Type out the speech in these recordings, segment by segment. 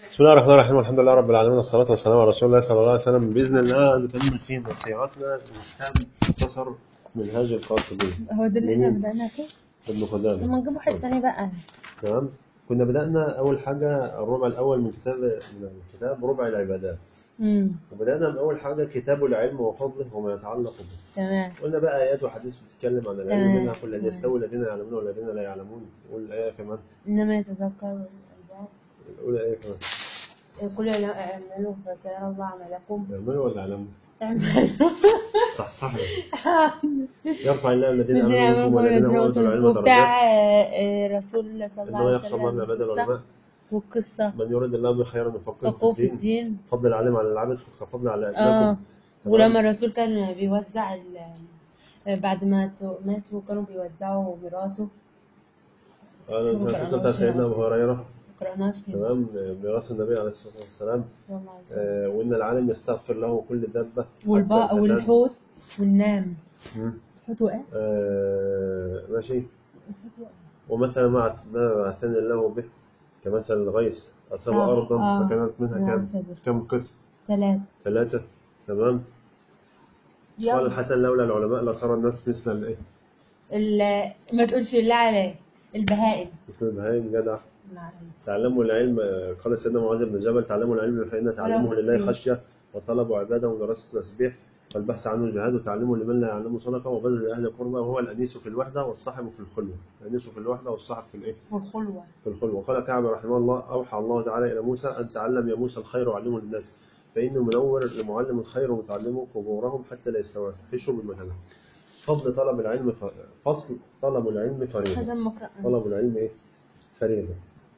بسم الله الرحمن الرحيم والحمد لله رب العالمين والصلاة والسلام على رسول الله صلى الله عليه وسلم بإذن الله نكمل فيه نصيحتنا من كتاب مختصر منهاج القاصدين هو ده اللي احنا جميل. بدأنا فيه ابن قدامة لما نجيب واحد تاني بقى تمام كنا بدأنا أول حاجة الربع الأول من كتاب من الكتاب ربع العبادات امم وبدأنا من أول حاجة كتاب العلم وفضله وما يتعلق به تمام قلنا بقى آيات وحديث بتتكلم عن العلم تمام. منها كل الذين تمام. يستوي الذين يعلمون والذين لا يعلمون والآية كمان إنما يتذكر الألباب الأولى آية كمان قل اعملوا فسيرى الله عملكم يعملوا ولا يعلموا اعملوا صح صح يرفع الله الذين الذين آمنوا منكم آمنوا والذين ونزلوا أوتوا العلم وبتاع درجات آه، آه، رسول الله صلى الله إنه عليه يخشى الله من عباد وسلم العلماء والقصة من يريد الله بخيرا يفقهه فقهوا في في الدين الدين فضل العالم على العبد كفضل على اه أبنائكم ولما الرسول كان بيوزع ال- آه، بعد ما تو- ماتوا كانوا بيوزعوا ميراثه قال القصة بتاع سيدنا أبو هريرة مقرأناش هنا تمام ميراث النبي عليه الصلاة والسلام صلى الله عليه وسلم. آه، وإن العالم يستغفر له كل دابة حتى والباء الحمام. والحوت والنام مم. الحوت وقع آه، ماشي الحوت وقع ومثل ما ما بعثني الله به كمثل الغيث أصاب آه، أرضا آه. فكانت منها نعم، كام فاكر. كم قسم ثلاثة ثلاثة تمام قال يلا الحسن لولا العلماء لصار الناس مثل الايه ال- ما تقولش الله عليه البهائم مثل البهائم جدع نعم. تعلموا العلم قال سيدنا معاذ بن جبل تعلموا العلم فإن تعلمه ولا لله أصيل. خشية وطلبوا عبادة ودراسة تسبيح والبحث عنه جهاد وتعلمه لمن لا يعلمه صدقة وبذل لأهل القربى وهو الأنيس في الوحدة والصاحب في الخلوة الأنيس في الوحدة والصاحب في الإيه والخلوة في الخلوة قال كعب رحمه الله أوحى الله تعالى إلى موسى أن تعلم يا موسى الخير وعلمه للناس فإنه منور لمعلم الخير ومتعلمه قبورهم حتى لا يستوحشوا من مكانهم فضل طلب العلم ف... فصل طلب العلم فريضة هذا مقرأ طلب العلم إيه؟ فريضة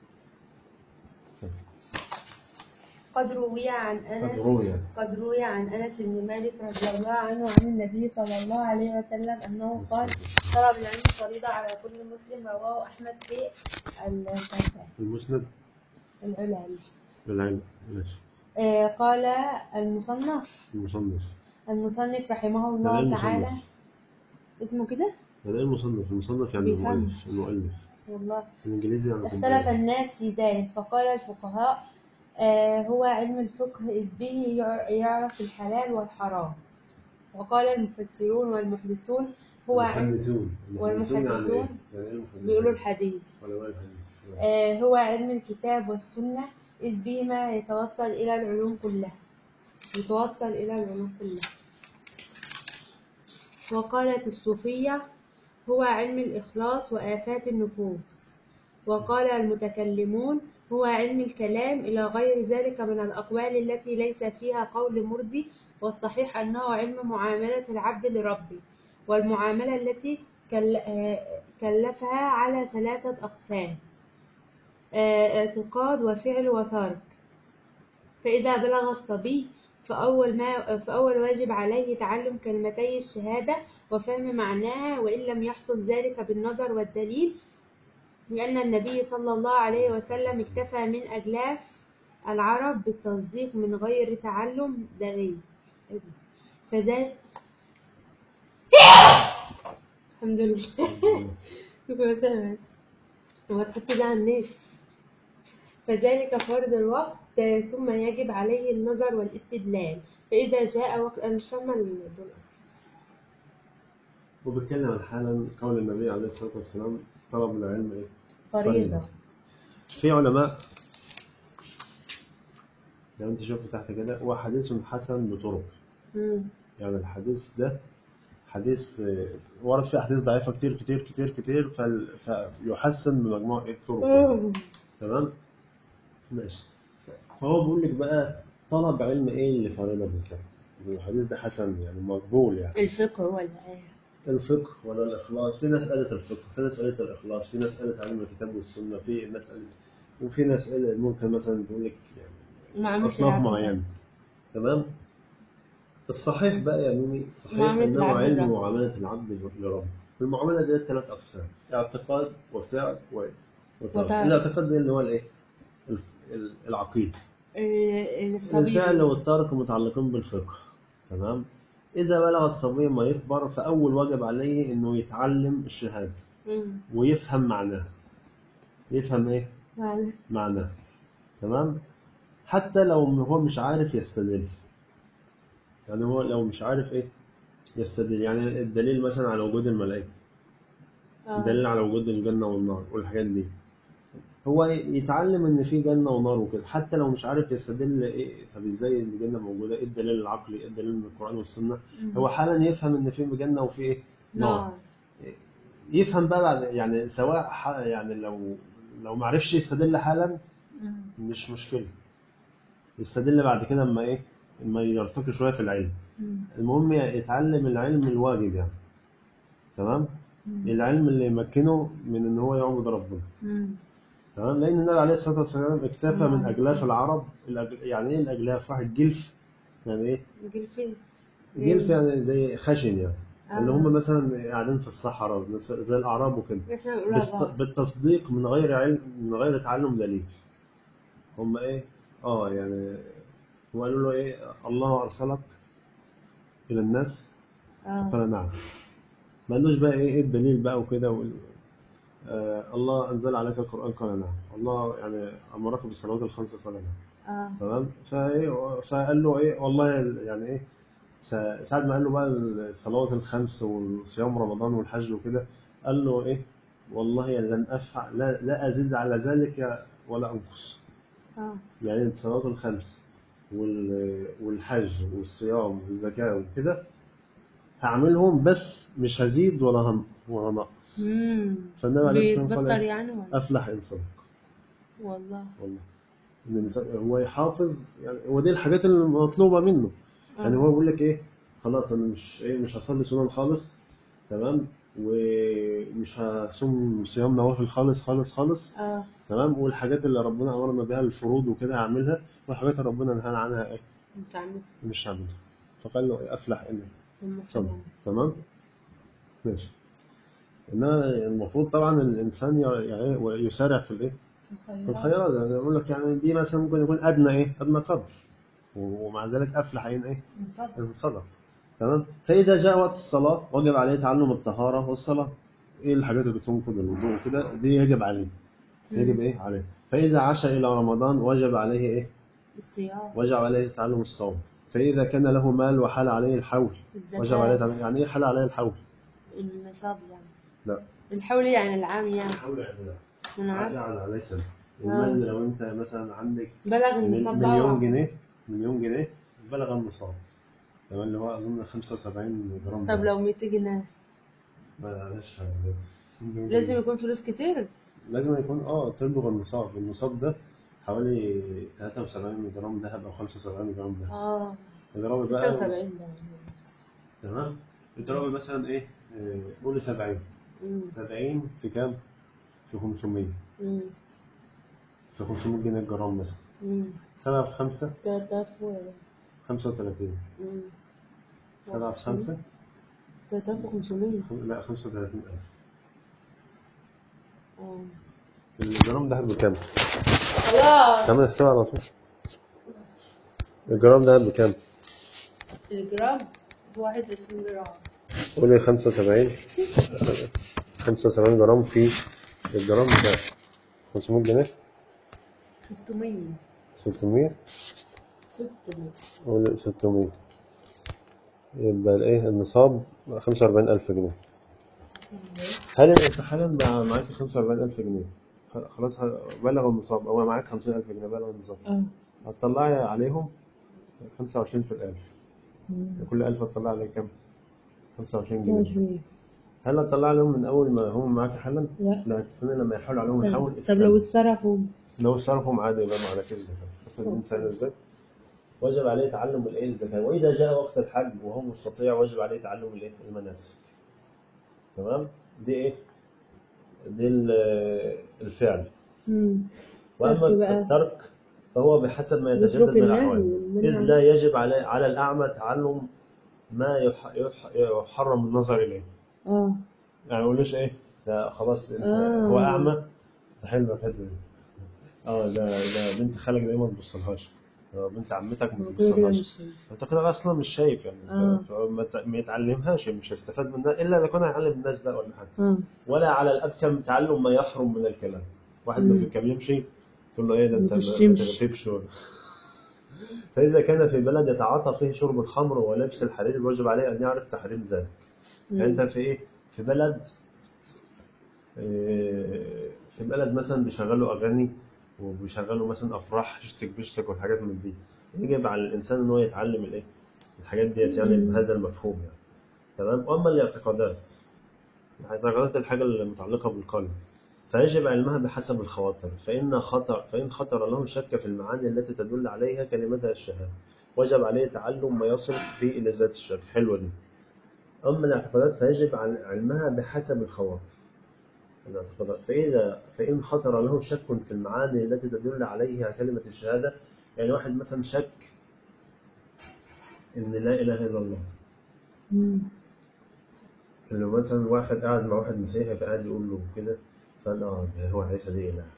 قد روي عن أنس قد روي. قد روي عن أنس بن مالك رضي الله عنه عن النبي صلى الله عليه وسلم أنه قال طلب العلم فريضة على كل مسلم رواه أحمد في الفتاة المسند العلم للعلم ماشي آه، قال المصنف المصنف المصنف رحمه هذا الله المصنف تعالى اسمه كده هذا إيه المصنف المصنف يعني بيصنف. المؤلف المؤلف والله الإنجليزي يعني اختلف كومبايلر. الناس في ذلك فقال الفقهاء آه، هو علم الفقه إذ به يع- يعرف الحلال والحرام وقال المفسرون والمحدثون هو علم المحدثون المحدثون يعني والمحدثون إيه؟ يعني إيه المحدثون؟ بيقولوا الحديث ولا ولا الحديث آه، هو علم الكتاب والسنة إذ بهما يتوصل إلى العلوم كلها يتوصل إلى العلوم كلها وقالت الصوفية هو علم الإخلاص وآفات النفوس وقال المتكلمون هو علم الكلام إلى غير ذلك من الأقوال التي ليس فيها قول مرضي والصحيح أنه علم معاملة العبد لربه والمعاملة التي كل- آه، كلفها على ثلاثة أقسام آه، اعتقاد وفعل وترك فإذا بلغ الصبي فأول, ما فأول واجب عليه تعلم كلمتي الشهادة وفهم معناها وإن لم يحصل ذلك بالنظر والدليل لأن النبي صلى الله عليه وسلم اكتفى من أجلاف العرب بالتصديق من غير تعلم دليل فذلك الحمد لله شكرا سامع هو تحط ده على النت فذلك فرض الوقت ثم يجب عليه النظر والاستدلال فإذا جاء وقت أنا مش فاهمة دول أصلا وبيتكلم عن حالا قول النبي عليه الصلاة والسلام طلب العلم إيه؟ فريضة في علماء لو أنت شفت تحت كده هو حديث حسن بطرق مم. يعني الحديث ده حديث آه، ورد فيه أحاديث ضعيفة كتير كتير كتير كتير فال- فيحسن بمجموع إيه طرق مم. تمام ماشي فهو بيقول لك بقى طلب علم ايه اللي فريضه بالظبط الحديث ده حسن يعني مقبول يعني الفقه هو الآية الفقه ولا الاخلاص في ناس قالت الفقه في ناس قالت الاخلاص في ناس قالت علم الكتاب والسنه في ناس قالت وفي ناس قالت ممكن مثلا تقول لك يعني معاملة اصناف العبد. معينه تمام الصحيح بقى يا ميمي الصحيح معاملة انه العبد علم لربه. معامله العبد لربه في المعامله دي ثلاث اقسام اعتقاد وفعل و- وترك وترك. الاعتقاد ده اللي هو الايه الف- ال- العقيده ال- الصبي الفعل والترك متعلقين بالفقه تمام إذا بلغ الصبي ما يكبر فأول واجب عليه إنه يتعلم الشهادة مم. ويفهم معناها يفهم إيه؟ معلش. معناها تمام؟ حتى لو هو مش عارف يستدل يعني هو لو مش عارف ايه يستدل يعني الدليل مثلا على وجود الملائكة آه. دليل على وجود الجنة والنار والحاجات دي هو يتعلم ان في جنة ونار وكده حتى لو مش عارف يستدل ايه طب ازاي الجنة موجودة ايه الدليل العقلي ايه الدليل من القرآن والسنة مم. هو حالا يفهم ان في جنة وفي ايه نار نار يفهم بقى بعد يعني سواء ح- يعني لو لو ما عرفش يستدل حالا مم. مش مشكلة يستدل بعد كده اما ايه اما يرتقي شوية في العلم مم. المهم يتعلم العلم الواجب يعني تمام مم. العلم اللي يمكنه من ان هو يعبد ربنا مم. تمام لان النبي عليه الصلاه والسلام اكتفى من آه. اجلاف العرب الأج... يعني ايه الاجلاف واحد جلف يعني ايه جلفين جلف يعني زي خشن يعني آه. اللي هم مثلا قاعدين في الصحراء مثلا زي الاعراب وكده احنا نقول بس بعض. بالتصديق من غير علم من غير تعلم دليل هم ايه اه يعني وقالوا له ايه الله ارسلك الى الناس اه قال نعم ما قالوش بقى ايه ايه الدليل بقى وكده وال- آه الله انزل عليك القران قال نعم الله يعني امرك بالصلوات الخمس قال نعم اه تمام فايه فقال له ايه والله يعني ايه سا- ساعة ما قال له بقى الصلوات الخمس وصيام رمضان والحج وكده قال له ايه والله لن افعل لا, لا ازيد على ذلك ولا انقص اه يعني الصلوات الخمس وال- والحج والصيام والزكاة وكده هعملهم بس مش هزيد ولا هن- ولا نقص امم فالنبي عليه الصلاة والسلام قال بيتبطل إيه؟ يعني ولا أفلح إن صدق والله والله إن الإنسان هو يحافظ يعني ودي الحاجات المطلوبة منه يعني هو بيقول لك إيه خلاص أنا مش إيه مش هصلي سنن خالص تمام ومش هصوم صيام نوافل خالص خالص خالص اه تمام والحاجات اللي ربنا أمرنا بها الفروض وكده هعملها والحاجات اللي ربنا نهانا عنها إيه انت عندك مش هعملها فقال له إيه أفلح إن صدق المحرم تمام ماشي انما المفروض طبعا الانسان ي- يعني يسارع في الايه في الخيرات يعني يقول لك يعني دي مثلا ممكن يكون ادنى ايه ادنى قدر ومع ذلك افلح ان ايه ان صدق تمام فاذا جاء وقت الصلاه وجب عليه تعلم الطهاره والصلاه ايه الحاجات اللي تنقض الوضوء وكده دي يجب عليه يجب ايه عليه فاذا عاش الى رمضان وجب عليه ايه الصيام وجب عليه تعلم الصوم فاذا كان له مال وحال عليه الحول وجب عليه الزكاة تعلم يعني ايه حال عليه الحول النصاب يعني لا الحول يعني العام يعني الحول يعني لا انا عارف يعني ليس المال لو انت مثلا عندك بلغ مل- النصاب مليون بقى. جنيه مليون جنيه بلغ النصاب تمام اللي هو اظن 75 جرام طب لو 200 جنيه معلش حاجات. مليون لازم جنيه. يكون فلوس كتير لازم يكون اه تبلغ النصاب النصاب ده حوالي 73 جرام ذهب او 75 جرام ذهب اه اضربي بقى 76 ده تمام اضربي مثلا ايه آه، قولي 70 مم. 70 في كام؟ في 500 مم. في 500 جنيه الجرام مثلا مم. 7 في 5 3000 و 35 مم. 7 في 5 3500 لا 35000 اه الجرام ده بكام؟ خلاص تعمل حساب على طول الجرام ده بكام؟ الجرام بواحد وعشرين جرام قولي 75 75 جرام في الجرام بكام؟ 500 جنيه 600 600 600 قولي 600 يبقى الايه النصاب 45000 جنيه هل انت حالا بقى معاك 45000 جنيه خ- خلاص ه- بلغ النصاب او معاك 50000 جنيه بلغ النصاب اه هتطلعي عليهم 25 في الألف كل ألف هتطلع عليه كام؟ 25 جنيه 22 هل هتطلع عليهم من أول ما هم معاك حالا؟ لا لا هتستنى لما يحول عليهم الحول طب السنة. لو اتصرفوا لو صرفهم عادي يبقى ما عليك الزكاة شوف الإنسان إزاي وجب عليه تعلم الإيه الزكاة وإذا جاء وقت الحج وهو مستطيع وجب عليه تعلم الإيه المناسك تمام دي إيه دي ال- الفعل امم وأما ترك بقى. الترك فهو بحسب ما يتجدد يترك من الله الأحوال والمنع. إذ لا يجب على على الأعمى تعلم ما يح- يح- يحرم النظر إليه اه يعني ما يقولوش إيه ده خلاص انت آه. هو أعمى ده حلوة الحتة دي اه ده ده بنت خالك دي ما تبصلهاش آه، بنت عمتك ما هو كده كده تبصلهاش مش شايف. انت كده اصلا مش شايف يعني آه. فما ت- ما يتعلمهاش مش هيستفاد منها الا لو كان هيعلم الناس بقى ولا حاجه اه ولا على الابكم تعلم ما يحرم من الكلام واحد ما مم. بيتكلمش تقول له ايه ده انت ما ما تشتمش. تغتبش ولا فإذا كان في بلد يتعاطى فيه شرب الخمر ولبس الحرير وجب عليه أن يعرف تحريم ذلك يعني أنت في إيه في بلد إيه، في بلد مثلا بيشغلوا أغاني وبيشغلوا مثلا أفراح شتك بشتك والحاجات من دي يجب على الإنسان إن هو يتعلم الإيه الحاجات ديت يعني مم. بهذا المفهوم يعني تمام وأما الاعتقادات الاعتقادات الحاجة المتعلقة بالقلب فيجب علمها بحسب الخواطر فإن خطر فإن خطر له شك في المعاني التي تدل عليها كلمتها الشهادة وجب عليه تعلم ما يصل به إلى ذات الشك حلوة دي أما الاعتقادات فيجب عل- علمها بحسب الخواطر الاعتقادات فإذا فإن خطر له شك في المعاني التي تدل عليها كلمة الشهادة يعني واحد مثلا شك إن لا إله إلا الله مم. اللي مثلا واحد قاعد مع واحد مسيحي فقاعد يقول له كده فقال اه ده هو عيسى دي اله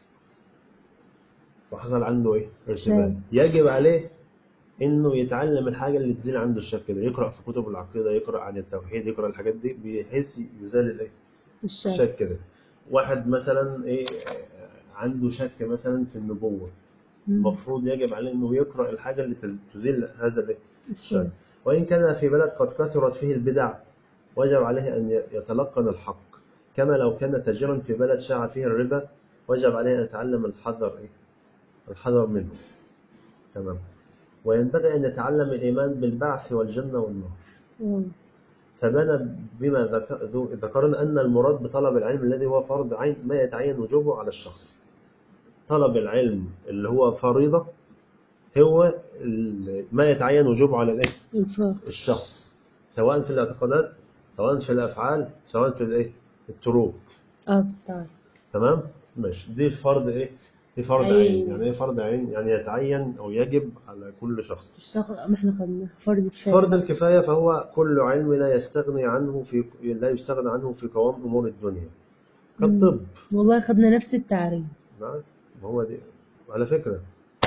فحصل عنده ايه؟ ارتباك فاهم. يجب عليه انه يتعلم الحاجه اللي تزيل عنده الشك ده يقرا في كتب العقيده يقرا عن التوحيد يقرا الحاجات دي بحيث يزال الايه؟ الشك الشك ده واحد مثلا ايه آه، عنده شك مثلا في النبوه مم. المفروض يجب عليه انه يقرا الحاجه اللي تز- تزيل هذا الايه؟ الشك وإن كان في بلد قد كثرت فيه البدع وجب عليه أن يتلقن الحق كما لو كان تاجرا في بلد شاع فيه الربا وجب عليه أن يتعلم الحذر إيه؟ الحذر منه تمام وينبغي أن يتعلم الإيمان بالبعث والجنة والنار مم. فبنى بما ذك- ذو- ذكرنا أن المراد بطلب العلم الذي هو فرض عين ما يتعين وجوبه على الشخص طلب العلم اللي هو فريضة هو ال- ما يتعين وجوبه على الإيه؟ الفرق الشخص سواء في الاعتقادات سواء في الافعال سواء في الايه التروك اه طيب تمام ماشي دي فرض ايه دي فرض عين. عين يعني ايه فرض عين يعني يتعين او يجب على كل شخص الشخص ما احنا خدنا فرد كفاية فرض الكفايه فهو كل علم لا يستغني عنه في لا يستغنى عنه في قوام امور الدنيا كالطب والله خدنا نفس التعريف نعم ما هو دي على فكره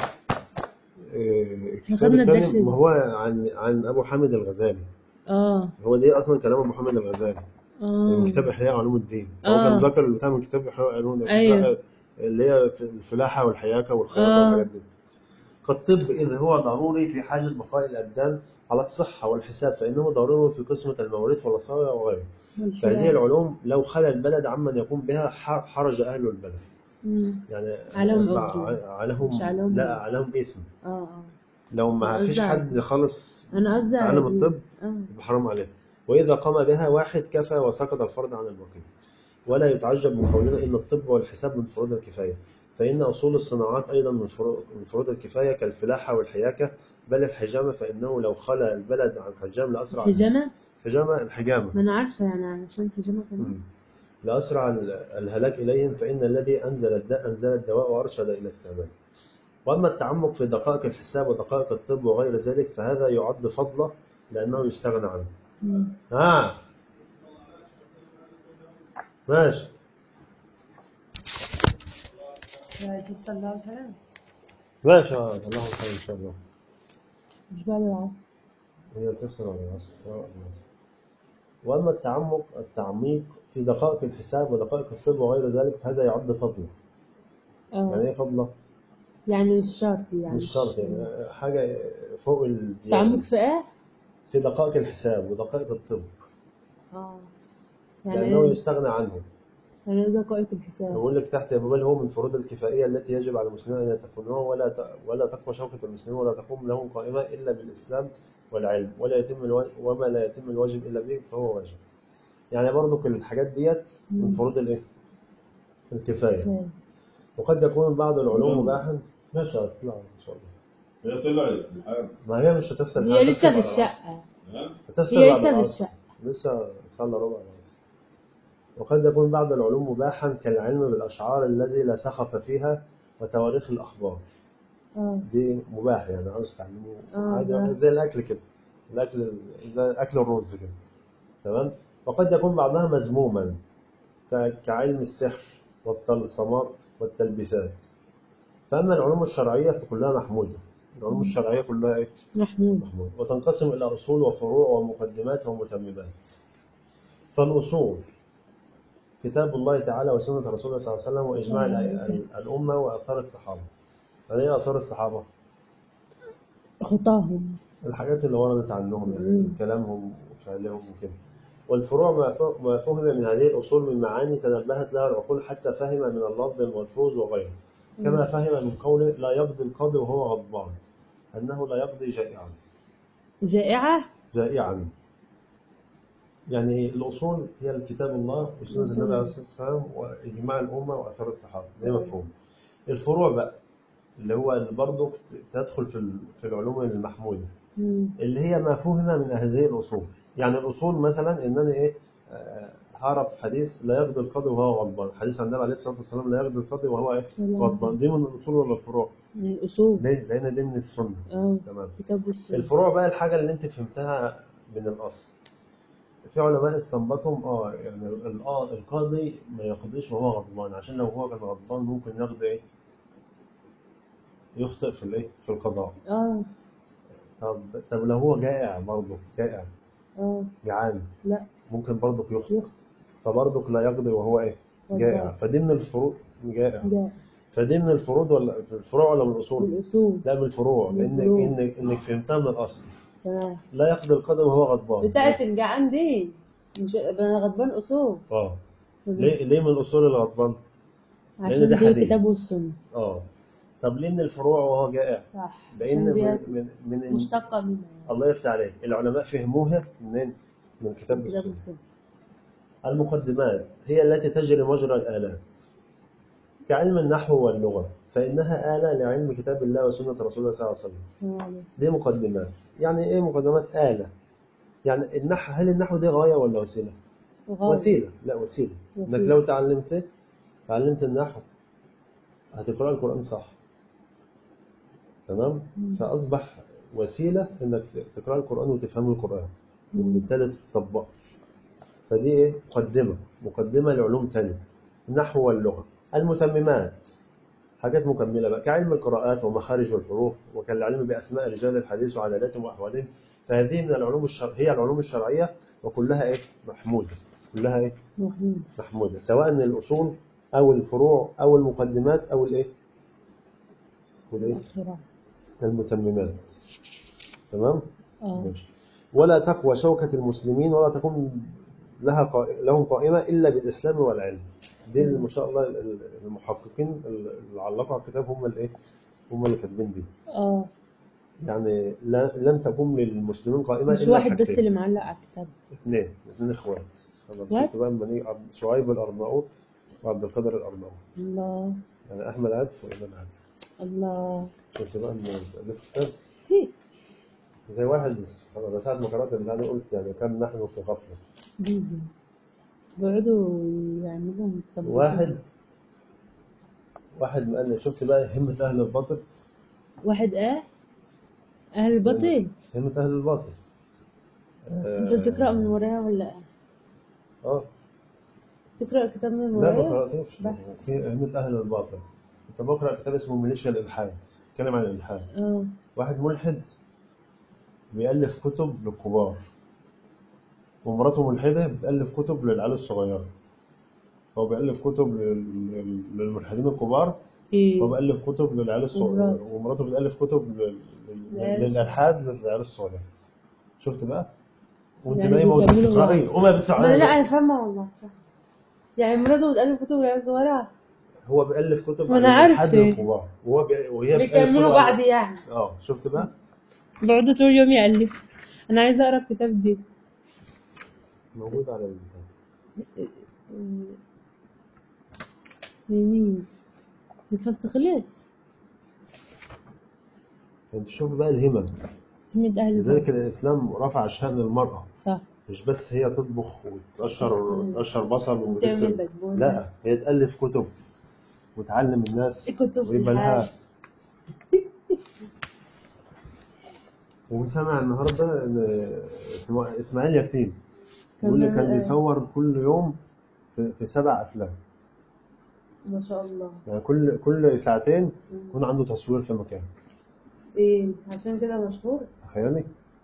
إيه، إحنا الكتاب خدنا الثاني الدرس ما هو عن عن ابو حامد الغزالي اه هو دي اصلا كلام ابو حامد الغزالي اه من كتاب احياء علوم الدين هو آه. كان ذكر البتاع من كتاب احياء علوم الدين أيوه. اللي هي في الفلاحه والحياكه والخياطه آه. والحاجات دي كالطب اذ هو ضروري في حاجه بقاء الابدان على الصحه والحساب فانه ضروري في قسمه المواريث والوصايا وغيره فهذه العلوم لو خلا البلد عمن يقوم بها ح- حرج اهل البلد مم. يعني عليهم ع- قصدي. عليهم مش عليهم لا قصدي. عليهم اثم اه اه لو ما فيش قصدي حد خالص انا قصدي تعلم على- الطب اه يبقى حرام عليه وإذا قام بها واحد كفى وسقط الفرض عن الباقي ولا يتعجب من قولنا إن الطب والحساب من فروض الكفاية فإن أصول الصناعات أيضا من فروض من فروض الكفاية كالفلاحة والحياكة بل الحجامة فإنه لو خلى البلد عن حجام لأسرع حجامة حجامة الحجامة ما انا عارفة يعني عشان حجامة كمان مم. لأسرع ال- الهلاك إليهم فإن الذي أنزل الداء أنزل الدواء وأرشد إلى استعماله وأما التعمق في دقائق الحساب ودقائق الطب وغير ذلك فهذا يعد فضلا لأنه يستغنى عنه مم. ها ماشي عايزين تطلعوا الكلام ماشي اه الله خير ان شاء الله مش بعد العصر هي تفصل على العصر آه، العصر. واما التعمق التعميق في دقائق الحساب ودقائق الطب وغير ذلك فهذا يعد فضلا يعني اه ايه فضلا؟ يعني مش شرط يعني مش شرط يعني حاجه فوق الزياده تعمق في ايه؟ في دقائق الحساب ودقائق الطب اه يعني لانه ايه؟ يستغنى عنه يعني ايه دقائق الحساب؟ يقول لك تحت يا بابا هو من فروض الكفائيه التي يجب على المسلمين ان يتقنوها ولا ت- ولا تقوى شوكه المسلمين ولا تقوم لهم قائمه الا بالاسلام والعلم ولا يتم الو... وما لا يتم الواجب الا به فهو واجب. يعني برضو كل الحاجات ديت من مم. فروض الايه؟ الكفايه كفاية. وقد يكون بعض العلوم مباحا ماشي هتطلع ان شاء الله هي طلعت الحال ما هي مش هتفصل هي لسه في هتفصل بعد الشقة ها؟ هتفصل هي بعد لسه في العصر. الشقة لسه صلى ربع العصر وقد يكون بعض العلوم مباحا كالعلم بالأشعار الذي لا سخف فيها وتواريخ الأخبار اه دي مباح يعني عاوز تعلمه آه، عادي ده. يعني زي الأكل كده الأكل زي أكل الرز كده تمام وقد يكون بعضها مذموما ك- كعلم السحر والطلسمات والتلبيسات فأما العلوم الشرعية فكلها محمودة العلوم الشرعية كلها إيه؟ محمود محمود وتنقسم إلى أصول وفروع ومقدمات ومتممات فالأصول كتاب الله تعالى وسنة رسوله صلى الله عليه وسلم وإجماع صلى الله عليه الأ- وسلم. الأمة وآثار الصحابة يعني إيه آثار الصحابة؟ خطاهم الحاجات اللي وردت عنهم يعني مم. كلامهم وفعلهم وكده والفروع ما ف- ما فهم من هذه الأصول من معاني تنبهت لها العقول حتى فهم من اللفظ الملفوظ وغيره كما فهم من قوله لا يقضي القاضي وهو غضبان أنه لا يقضي جائعا جائعة جائعا يعني الأصول هي الكتاب الله وسنة أصول. النبي عليه الصلاة والسلام وإجماع الأمة وأثار الصحابة زي مفهوم الفروع بقى اللي هو اللي برضه تدخل في ال- في العلوم المحمودة مم. اللي هي ما فهم من هذه الأصول يعني الأصول مثلا إن أنا إيه آه، هعرف حديث لا يقضي القاضي وهو غضبان حديث عن النبي عليه الصلاة والسلام لا يقضي القاضي وهو إيه صلى الله عليه غضبان دي من الأصول ولا الفروع؟ من الأصول ليه؟ لأن دي من السنة اه تمام كتاب السنة الفروع بقى الحاجة اللي أنت فهمتها من الأصل في علماء استنبطهم اه يعني ال- آه، القاضي ما يقضيش وهو غضبان عشان لو هو كان غضبان ممكن يقضي ايه؟ يخطئ في الايه؟ في القضاء اه طب طب لو هو جائع برضه جائع اه جعان لا ممكن برضه يخطئ يخطئ فبرضه لا يقضي وهو ايه؟ جائع غضبان. فدي من الفروع جائع لا فدي من الفروض ولا في الفروع ولا من من الاصول؟ الأصول لا من الفروع من لانك الفروع. انك انك فهمتها من الاصل تمام لا يقضي القاضي وهو غضبان بتاعت الجعان دي مش انا غضبان أصول اه ليه ليه من الاصول الغضبان؟ عشان ده دي حديث. كتاب والسنة اه طب ليه من الفروع وهو جائع؟ صح لان عشان دي من من, من مشتقة منها الله يفتح عليك العلماء فهموها منين؟ من كتاب كتاب السنه والسنة المقدمات هي التي تجري مجرى الآلات كعلم النحو واللغة فإنها آلة لعلم كتاب الله وسنة رسول الله صلى الله عليه وسلم صلى الله عليه وسلم دي مقدمات يعني إيه مقدمات آلة يعني النحو هل النحو دي غاية ولا وسيلة وغاية. وسيلة لا وسيلة وسيلة. إنك لو تعلمت تعلمت النحو هتقرأ القرآن صح تمام مم. فأصبح وسيلة إنك تقرأ القرآن وتفهم القرآن وبالتالي تطبقه فدي ايه مقدمة مقدمة لعلوم تانية النحو واللغة المتممات حاجات مكملة بقى كعلم القراءات ومخارج الحروف وكالعلم بأسماء رجال الحديث وعدالاتهم وأحوالهم فهذه من العلوم الشر... هي العلوم الشرعية وكلها ايه محمودة كلها ايه محمود محمودة سواء الأصول أو الفروع أو المقدمات أو الايه والايه الآخرة المتممات تمام اه ماشي. ولا تقوى شوكة المسلمين ولا تكون لها قا- لهم قائمة إلا بالإسلام والعلم دي اللي ما شاء الله ال- المحققين اللي علقوا على الكتاب هم الايه هم اللي كاتبين دي اه يعني لا- لن تقوم للمسلمين قائمة مش إلا واحد بس بحاجتين. اللي معلق على الكتاب اثنين اثنين اخوات خلاص What؟ شفت بقى لما نيجي عبد- شعيب الأرناؤوط وعبد القادر الأرناؤوط الله يعني أحمد عدس وإمام عدس الله شفت بقى إن ألف كتاب زي واحد بس أنا ساعة ما قرأت البتاع ده قلت يعني كان نحن في غفلة جدا بيقعدوا يعملوا مستقبل واحد واحد قال لي شفت بقى همة أهل الباطل واحد اه اهل الباطل همة أهل الباطل انت بتقرا من ورايا ولا اه تقرا كتاب من لا ما ورايا قرأتوش بس. في همة أهل الباطل كنت بقرأ كتاب اسمه ميليشيا الإلحاد بيتكلم عن الإلحاد اه واحد ملحد بيألف كتب للكبار ومراته ملحدة بتألف كتب للعيال الصغيرة هو بيألف كتب لل- لل- للملحدين الكبار ايه هو بيألف كتب للعيال الصغيرة ومراته. ومراته بتألف كتب لل- لل- للعيال للإلحاد للعيال الصغيرة شفت بقى؟ وانت يعني نايمة وانت بيكملوا بتقرأي بعض. وما ما بتقرأي انا لا انا فاهمه والله صح يعني مراته بتألف كتب العيال صغيرة هو بيألف كتب ما أنا عن الإلحاد عارفة. للكبار وهو بي... وهي بتألف بيكملوا كتب بعض عن... يعني اه شفت بقى؟ بيقعدوا طول اليوم يألفوا انا عايزه اقرا الكتاب دي موجود على البتاع لمين الفصل خلص انت شوف بقى الهمم حمد اهل لذلك البلد الإسلام رفع شأن المرأة صح مش بس هي تطبخ وتقشر تغسل. تقشر بصل وتعمل وتغسل بسبوسة. لا هي تألف كتب وتعلم الناس كتب ويبقى لها الحال. وسمع النهارده ان اسمه- اسماعيل ياسين بيقول لي كمان- كان بيصور كل يوم في, في سبع افلام ما شاء الله يعني كل كل ساعتين يكون عنده تصوير في مكان ايه عشان كده مشهور تخيلي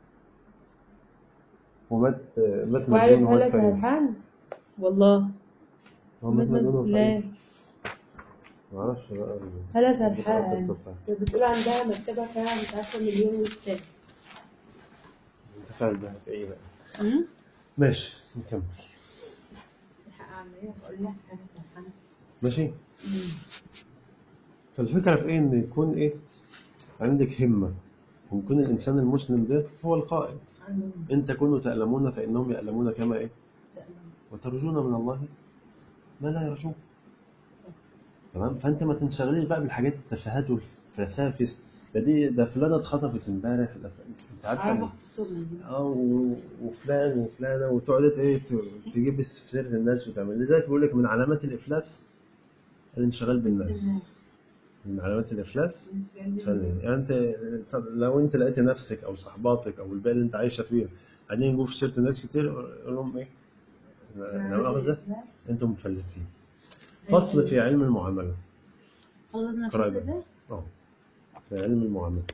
ومات مات وعارف مجنون ومات هلا فقير سرحان والله هو مات مات مجنون لا وفقير معرفش بقى هلا بس سرحان الصفحة. كانت بتقول عندها مكتبة فيها مش عارفة مليون كتاب انت فاهم بقى في ايه بقى أمم؟ ماشي نكمل الحق أعمل إيه أقول لها أنا سرحانة ماشي أمم. فالفكرة في ايه ان يكون ايه عندك همة ويكون الانسان المسلم ده هو القائد عندهم ان تكونوا تألمون فانهم يألمون كما ايه تألم. وترجون من الله ما لا يرجون تمام فانت ما تنشغليش بقى بالحاجات التفاهات والفلسافس ده دي ده فلانه اتخطفت امبارح ده ف- انت عارفه عارفة إن- خطوبهم دي. اه و- وفلان وفلانه وتقعد ايه ت- تجيب في سيره الناس وتعمل لذلك بيقول لك من علامات الافلاس الانشغال بالناس من علامات الافلاس انشغال يعني انت طب لو انت لقيت نفسك او صحباتك او البيئه اللي انت عايشه فيها قاعدين يجوا في سيره الناس كتير قول لهم ايه لا مؤاخذه انتم مفلسين فصل في علم المعامله خلصنا قرأ الفصل بقى. ده اه في علم المعامله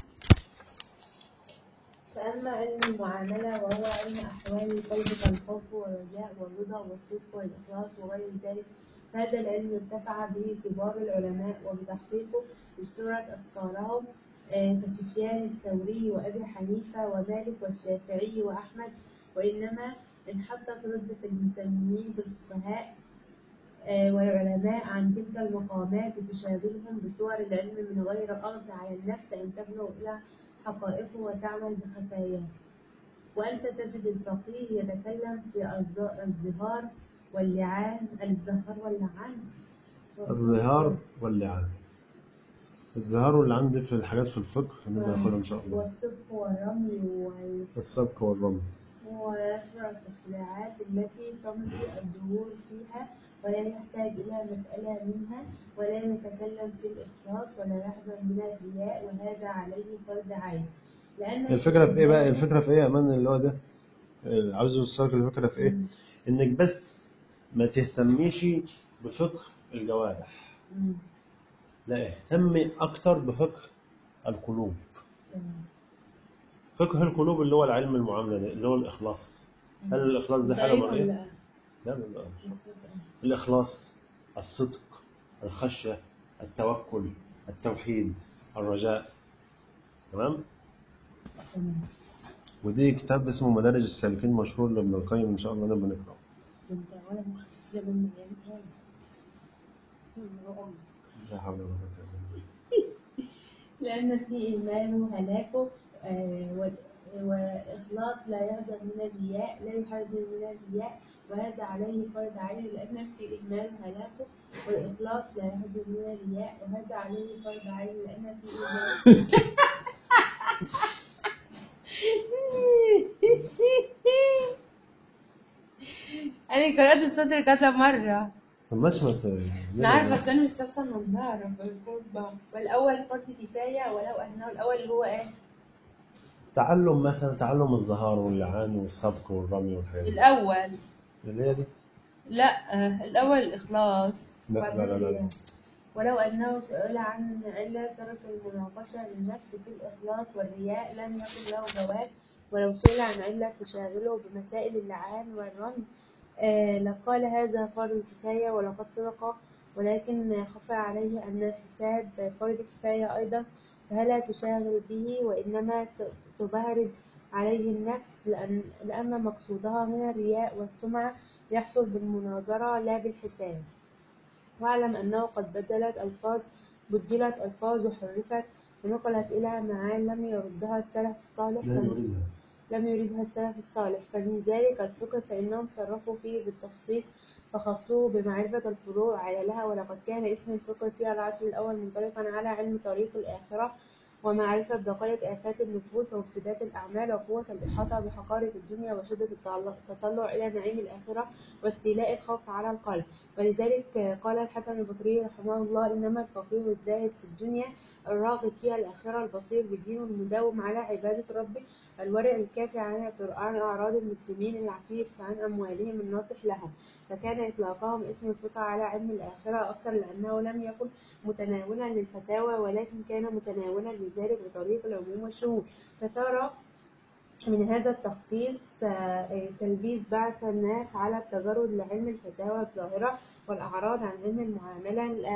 فأما علم المعاملة وهو علم أحوال القلب كالخوف والرجاء والرضا والصدق والإخلاص وغير ذلك هذا العلم ارتفع به كبار العلماء وبتحقيقه اشتهرت أذكارهم آه، كسفيان الثوري وأبي حنيفة ومالك والشافعي وأحمد وإنما انحطت رتبة المسلمين بالفقهاء آه، والعلماء عن تلك المقامات وتشابههم بصور العلم من غير أخذ على النفس أن تبلغ إلى حقائقه وتعمل بخفاياه وأنت تجد الفقيه يتكلم في الظ- الظهار واللعان الزهر واللعان الظهار واللعان الظهار واللي عندي في الحاجات في الفقه هناخدها ان شاء الله والصدق والرمي وال- السبك والرمي ويشرع التشريعات التي تمضي الدهور فيها ولا يحتاج إلى مسألة منها ولا يتكلم في الإخلاص ولا يحذر من الرياء وهذا عليه فرض عين لأن الفكره في ايه بقى الفكره في ايه يا امان اللي هو ده عاوز اوصلك الفكره في ايه انك بس ما تهتميش بفقه الجوارح مم. لا اهتمي اكتر بفقه القلوب تمام. فقه القلوب اللي هو العلم المعامله ده اللي هو الاخلاص هل الاخلاص ده حاجه صحيح مرئيه ولا لا لا لا. لا؟ الإخلاص الصدق الخشية التوكل التوحيد الرجاء تمام تمام. ودي كتاب اسمه مدارج السالكين مشهور لابن القيم إن شاء الله نبقى نقرأه انت ولا مخ زمن من ايام كام؟ مم. لا حول ولا قوة إلا بالله لأن في إيمان هلاكه آه، و- وإخلاص لا يهدر من الرياء لا يحذر من الرياء وهذا عليه فرض عين لأن في إيمان هلاكه والإخلاص لا يهدر من الرياء وهذا عليه فرض عين لأن في إيمان أنا قرأت السطر كذا مرة طب ماشي ما ت- أنا عارفة بس أنا مش لابسة النضارة فالفرض والأول فرض كفاية ولو أنه الأول اللي هو إيه؟ تعلم مثلا تعلم الزهار واللعان والسبق والرمي والحاجات دي. الأول اللي هي دي لا آه، الأول الإخلاص لا، وبعدين لا، لا، لا. الرياء. ولو أنه سئل عن علة ترك المناقشة للنفس في الإخلاص والرياء لم يكن له جواب ولو سئل عن علة تشاغله بمسائل اللعان والرمي آه لقال هذا فرض كفاية ولقد صدق ولكن خفى عليه أن الحساب فرض كفاية أيضا فهلا تشاغل به وإنما ت- تبهرج عليه النفس لأن, لأن مقصودها من الرياء والسمعة يحصل بالمناظرة لا بالحساب واعلم أنه قد بدلت ألفاظ بدلت ألفاظ وحرفت ونقلت إلى معان لم يردها السلف الصالح لا يريدها لم يريدها السلف الصالح فمن ذلك الفقه فإنهم صرفوا فيه بالتخصيص فخصوه بمعرفة الفروع على لها ولقد كان اسم الفقه في العصر الأول منطلقا على علم طريق الآخرة ومعرفة دقائق آفات النفوس ومفسدات الأعمال وقوة الإحاطة بحقارة الدنيا وشدة التعلق- التطلع إلى نعيم الآخرة واستيلاء الخوف على القلب ولذلك قال الحسن البصري رحمه الله إنما الفقيه الزاهد في الدنيا الراغب فيها الآخرة البصير بالدين المداوم على عبادة ربه الورع الكافي عن عن أعراض المسلمين العفيف عن أموالهم الناصح لهم فكان إطلاقهم اسم الفقه على علم الآخرة أكثر لأنه لم يكن متناولا للفتاوى ولكن كان متناولا لذلك بطريق العموم والشمول فثار من هذا التخصيص آه، تلبيس بعث الناس على التجرد لعلم الفتاوى الظاهرة والأعراض عن علم المعاملة الآخر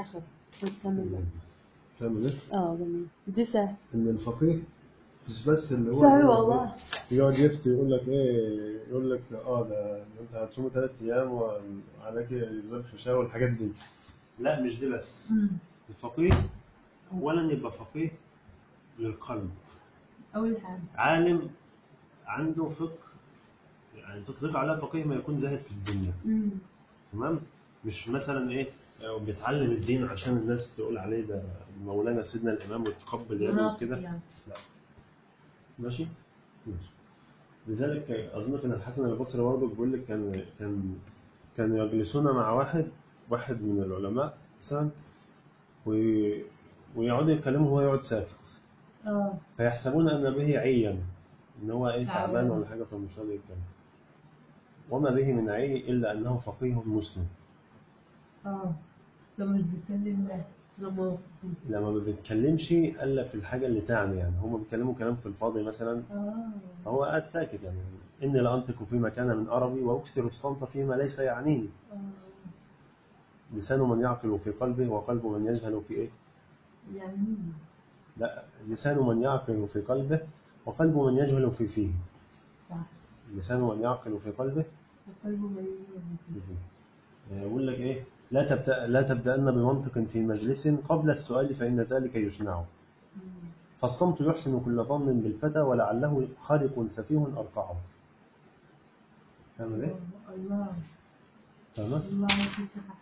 هنكمل بقى فاهم ازاي؟ اه جميل دي سهل ان الفقيه مش بس اللي هو سهل والله. يقعد يفتي يقول لك ايه يقول لك اه ده انت هتصوم ثلاث ايام وعليك الزام شاشه والحاجات دي لا مش دي بس الفقيه اولا يبقى فقيه للقلب أول حاجة عالم عنده فقه يعني تطلق على فقيه ما يكون زاهد في الدنيا تمام مش مثلا ايه آه، بيتعلم الدين عشان الناس تقول عليه ده مولانا سيدنا الامام وتقبل يده مناطق وكده يعني ماشي ماشي لذلك اظن كان الحسن البصري برضه بيقول لك كان كان كانوا يجلسون مع واحد واحد من العلماء مثلا وي- ويقعدوا يتكلموا وهو يقعد ساكت اه فيحسبون ان به عيا ان هو ايه تعبان. تعبان ولا حاجه فمش راضي يتكلم وما به من عي الا انه فقيه مسلم اه لما مش بيتكلم ده لما لما ما بيتكلمش الا في الحاجه اللي تعني يعني هم بيتكلموا كلام في الفاضي مثلا اه فهو قاعد ساكت يعني اني لانطق فيما كان من اربي واكثر الصمت فيما ليس يعنيني اه لسان من يعقل في قلبه وقلب من يجهل في ايه يعني لا لسان من يعقل في قلبه وقلب من يجهل في فيه صح لسان من يعقل في قلبه وقلبه مليء في فيه يقول لك ايه لا تبدأ لا تبدأن بمنطق في مجلس قبل السؤال فإن ذلك يشنع فالصمت يحسن كل ظن بالفتى ولعله خارق سفيه أرقعه فاهم ازاي؟ الله فاهمة؟ الله في صحة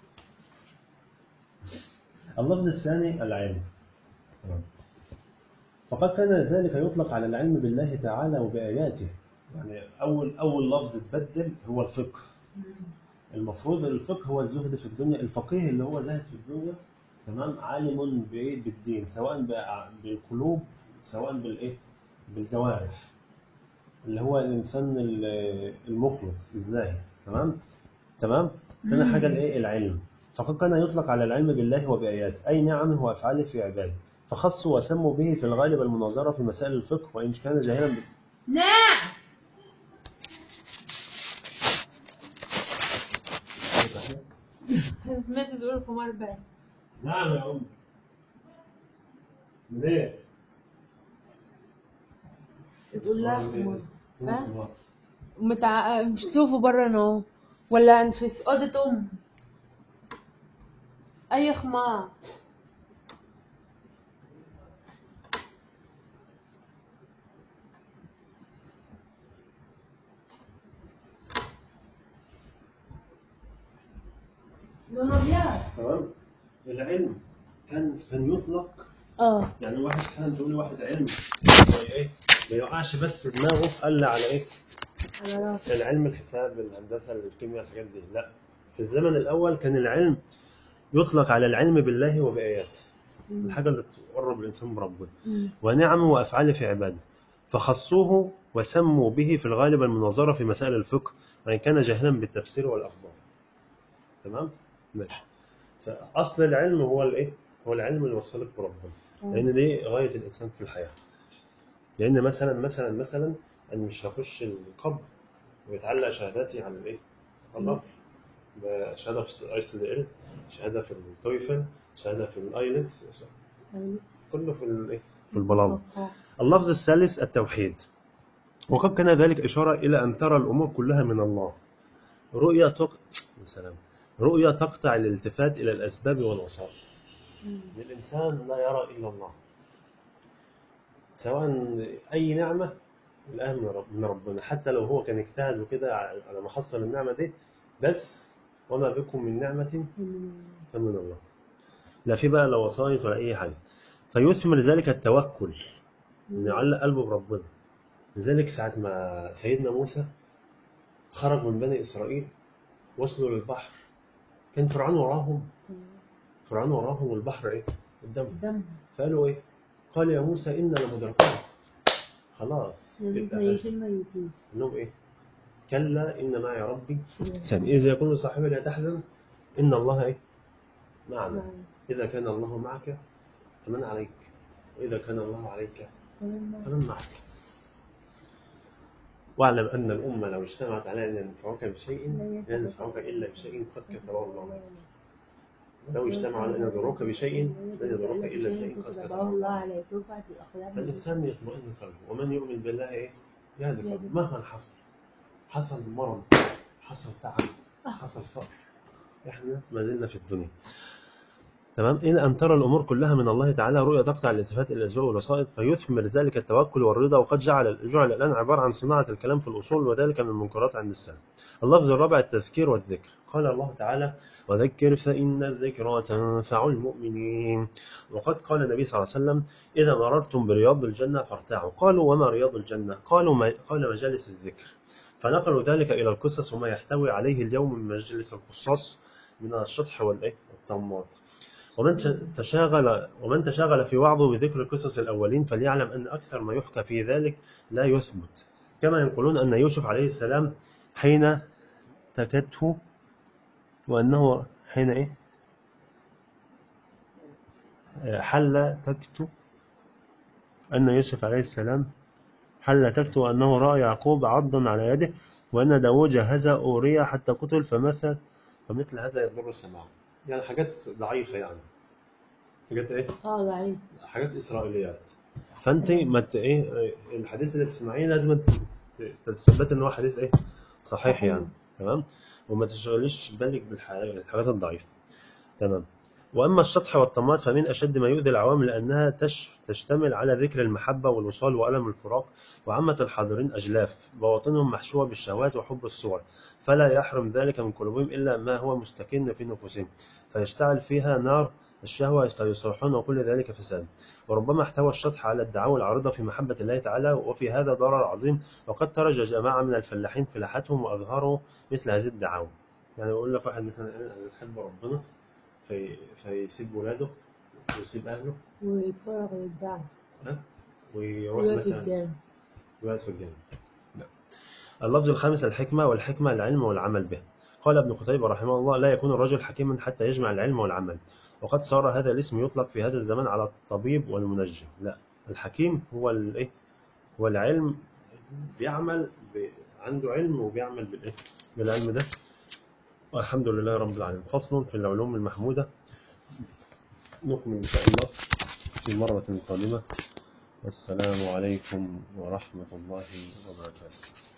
اللفظ الثاني العلم تمام. فقد كان ذلك يطلق على العلم بالله تعالى وبآياته يعني أول أول لفظ اتبدل هو الفقه المفروض الفقه هو الزهد في الدنيا الفقيه اللي هو زاهد في الدنيا تمام عالم بإيه بالدين سواء بع- بالقلوب سواء بالإيه بالجوارح اللي هو الإنسان ال- المخلص الزاهد تمام تمام تاني حاجة الإيه العلم فقد كان يطلق على العلم بالله وبآياته أي نعمه وأفعاله في عباده فخصوا وسموا به في الغالب المناظرة في مسائل الفقه وإن كان جاهلا ب- نعم سمعت تقول في مربع نعم يا أم ليه؟ تقول لها خمار ها؟ خمار. متع... مش تشوفوا بره انا اهو ولا انفس اوضه ام اي خمار لونه ابيض تمام العلم كان كان يطلق اه يعني واحد احيانا تقول لواحد علم زي ايه ما يوقعش بس دماغه الا على ايه على راسي العلم الحساب الهندسه الكيمياء الحاجات دي لا في الزمن الاول كان العلم يطلق على العلم بالله وبآياته الحاجه اللي تقرب الانسان بربنا ونعمه وافعاله في عباده فخصوه وسموا به في الغالب المناظره في مسائل الفقه وان كان جاهلا بالتفسير والاخبار تمام ماشي فاصل العلم هو الايه هو العلم اللي وصلك بربنا لان دي غايه الانسان في الحياه لان مثلا مثلا مثلا انا مش هخش القبر ويتعلق شهاداتي على الايه على القبر ده شهاده في اي سي دي ال شهاده في التويفل شهاده في الايلتس كله في الايه في البلاغه اللفظ الثالث التوحيد وقد كان ذلك إشارة إلى أن ترى الأمور كلها من الله رؤية تق... يا سلام رؤية تقطع الالتفات إلى الأسباب والوسائط الإنسان لا يرى إلا الله سواء أي نعمة الآن من رب- من ربنا حتى لو هو كان اجتهد وكده على ما حصل النعمة دي بس وما بكم من نعمة فمن الله لا في بقى لا وسائط ولا أي حاجة فيثمر ذلك التوكل إن يعلق قلبه بربنا لذلك ساعة ما سيدنا موسى خرج من بني إسرائيل وصلوا للبحر كان فرعون وراهم فرعون وراهم والبحر إيه قدامهم دم فقالوا إيه قال يا موسى إنا لمدركون خلاص يبقى ميتين ميتين قال لهم إيه كلا إن معي ربي ثاني إذا يكون صاحبي لا تحزن إن الله إيه معنا إذا كان الله معك فمن عليك وإذا كان الله عليك فمن معك واعلم أن الأمة لو اجتمعت على أن ينفعوك بشيء لا ينفعوك إلا بشيء قد كتبه الله لك لو اجتمعوا على أن يضروك بشيء لن يضروك إلا بشيء قد كتبه كتبه الله عليك رفعت الأقلام فالإنسان يطمئن قلبه ومن يؤمن بالله إيه؟ يهدي قلبه مهما حصل حصل مرض حصل تعب حصل فقر إحنا ما زلنا في الدنيا تمام إلى أن ترى الأمور كلها من الله تعالى رؤية تقطع الالتفات إلى الأسباب والوسائط فيثمر ذلك التوكل والرضا وقد جعل جعل الآن عبارة عن صناعة الكلام في الأصول وذلك من المنكرات عند السلف اللفظ الرابع التذكير والذكر قال الله تعالى وذكر فإن الذكرى تنفع المؤمنين وقد قال النبي صلى الله عليه وسلم إذا مررتم برياض الجنة فارتعوا قالوا وما رياض الجنة قالوا ما قال مجالس الذكر فنقلوا ذلك إلى القصص وما يحتوي عليه اليوم من مجلس القصاص من الشطح والإيه والطماط ومن تشاغل ومن تشاغل في وعظه بذكر قصص الأولين فليعلم أن أكثر ما يحكى في ذلك لا يثبت كما ينقلون أن يوسف عليه السلام حين تكته وأنه حين إيه حل تكت أن يوسف عليه السلام حل تكت وأنه رأى يعقوب عضا على يده وأن داود جهز أوريا حتى قتل فمثل فمثل هذا يضر السماع يعني حاجات ضعيفة يعني حاجات إيه اه ضعيف حاجات إسرائيليات فأنت ما ت- إيه الحديث اللي تسمعيه لازم ت- تتثبت إن هو حديث إيه صحيح يعني تمام وما تشغليش بالك بالحاجات الضعيفة تمام وأما الشطح والطماط فمن أشد ما يؤذي العوام لأنها تش تشتمل على ذكر المحبة والوصال وألم الفراق وعامة الحاضرين أجلاف بواطنهم محشوة بالشهوات وحب الصور فلا يحرم ذلك من قلوبهم إلا ما هو مستكن في نفوسهم فيشتعل فيها نار الشهوة فيصرحون وكل ذلك فساد وربما احتوى الشطح على الدعاوى العارضة في محبة الله تعالى وفي هذا ضرر عظيم وقد ترج جماعة من الفلاحين فلاحتهم وأظهروا مثل هذه الدعاوى يعني يقول لك واحد مثلا أنا بحب ربنا في فيسيب ولاده ويسيب أهله ويتفرغ للدعوة ها؟ ويروح ويقف مثلا الجامع ويقعد في الجامع لا. اللفظ الخامس الحكمة والحكمة العلم والعمل به قال ابن قتيبة رحمه الله لا يكون الرجل حكيما حتى يجمع العلم والعمل وقد صار هذا الاسم يطلق في هذا الزمان على الطبيب والمنجم لا الحكيم هو الايه هو العلم بيعمل ب... عنده علم وبيعمل بالايه بالعلم ده والحمد لله رب العالمين فصل في العلوم المحمودة نكمل إن شاء الله في مرة قادمة والسلام عليكم ورحمة الله وبركاته